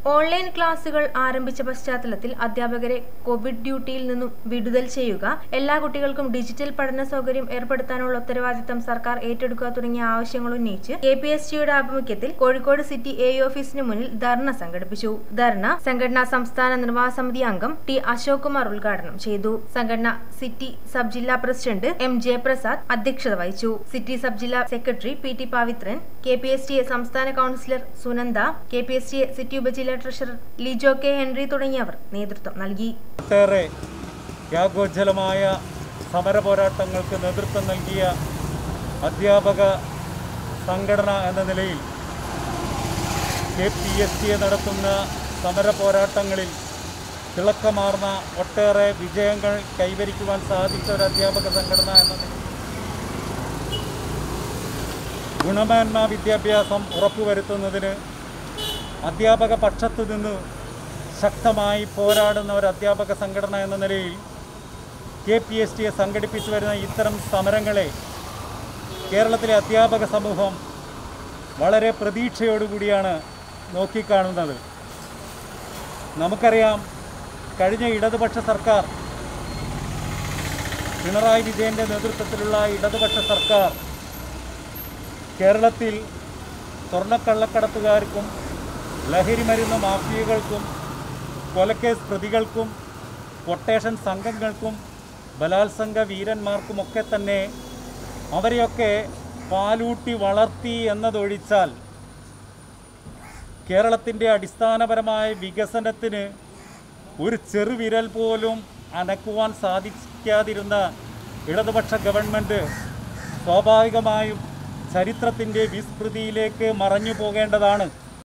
online ക്ലാസുകൾ ആരംഭിച്ച പശ്ചാത്തലത്തിൽ അധ്യാപകരെ കോവിഡ് ഡ്യൂട്ടിയിൽ നിന്നും വിടുതൽ ചെയ്യുക എല്ലാ കുട്ടികൾക്കും ഡിജിറ്റൽ പഠന സൗകര്യം ഏർപ്പെടുത്താനുള്ള ഉത്തരവാദിത്തം സർക്കാർ ഏറ്റെടുക്കുക തുടങ്ങിയ ആവശ്യങ്ങൾ ഉന്നയിച്ച് കെ പി എസ് ടിയുടെ ആഭിമുഖ്യത്തിൽ കോഴിക്കോട് സിറ്റി എ ഓഫീസിന് മുന്നിൽ ധർണ സംഘടിപ്പിച്ചു ധർണ സംഘടനാ സംസ്ഥാന നിർവാഹക സമിതി അംഗം ടി അശോക് കുമാർ ഉദ്ഘാടനം ചെയ്തു സംഘടന സിറ്റി സബ് ജില്ലാ പ്രസിഡന്റ് എം ജയപ്രസാദ് അധ്യക്ഷത വഹിച്ചു സിറ്റി സബ് ജില്ലാ secretary P T Pavithran K P S T A സംസ്ഥാന councillor Sunanda K P S T A city ഉപജില്ലാ ട്രഷറർ ലിജോ കെ ഹെൻറി തുടങ്ങിയവർ നേതൃത്വം നൽകി ഒട്ടേറെ ത്യാഗോജ്ജലമായ സമര പോരാട്ടങ്ങൾക്ക് നേതൃത്വം നൽകിയ അധ്യാപക സംഘടന എന്ന നിലയിൽ കെ പി എസ് ടി നടത്തുന്ന സമര പോരാട്ടങ്ങളിൽ തിളക്കമാർന്ന ഒട്ടേറെ വിജയങ്ങൾ കൈവരിക്കുവാൻ സാധിച്ച ഒരു അധ്യാപക സംഘടന എന്ന നിലയിൽ ഗുണമേന്മ വിദ്യാഭ്യാസം ഉറപ്പുവരുത്തുന്നതിന് അധ്യാപക പക്ഷത്തു നിന്ന് ശക്തമായി പോരാടുന്ന ഒരു അധ്യാപക സംഘടന എന്ന നിലയിൽ കെ പി എസ് ടിയെ സംഘടിപ്പിച്ചു വരുന്ന ഇത്തരം സമരങ്ങളെ കേരളത്തിലെ അധ്യാപക സമൂഹം വളരെ പ്രതീക്ഷയോടുകൂടിയാണ് നോക്കിക്കാണുന്നത് നമുക്കറിയാം കഴിഞ്ഞ ഇടതുപക്ഷ സർക്കാർ പിണറായി വിജയൻ്റെ നേതൃത്വത്തിലുള്ള ഇടതുപക്ഷ സർക്കാർ കേരളത്തിൽ സ്വർണ്ണക്കള്ളക്കടത്തുകാർക്കും ലഹരി മരുന്ന് മാഫിയകൾക്കും കൊലക്കേസ് പ്രതികൾക്കും കൊട്ടേഷൻ സംഘങ്ങൾക്കും ബലാത്സംഗ വീരന്മാർക്കുമൊക്കെ തന്നെ അവരെയൊക്കെ പാലൂട്ടി വളർത്തി എന്നതൊഴിച്ചാൽ കേരളത്തിൻ്റെ അടിസ്ഥാനപരമായ വികസനത്തിന് ഒരു ചെറുവിരൽ പോലും അനക്കുവാൻ സാധിക്കാതിരുന്ന ഇടതുപക്ഷ ഗവൺമെൻറ് സ്വാഭാവികമായും ചരിത്രത്തിൻ്റെ വിസ്മൃതിയിലേക്ക് മറഞ്ഞു പോകേണ്ടതാണ്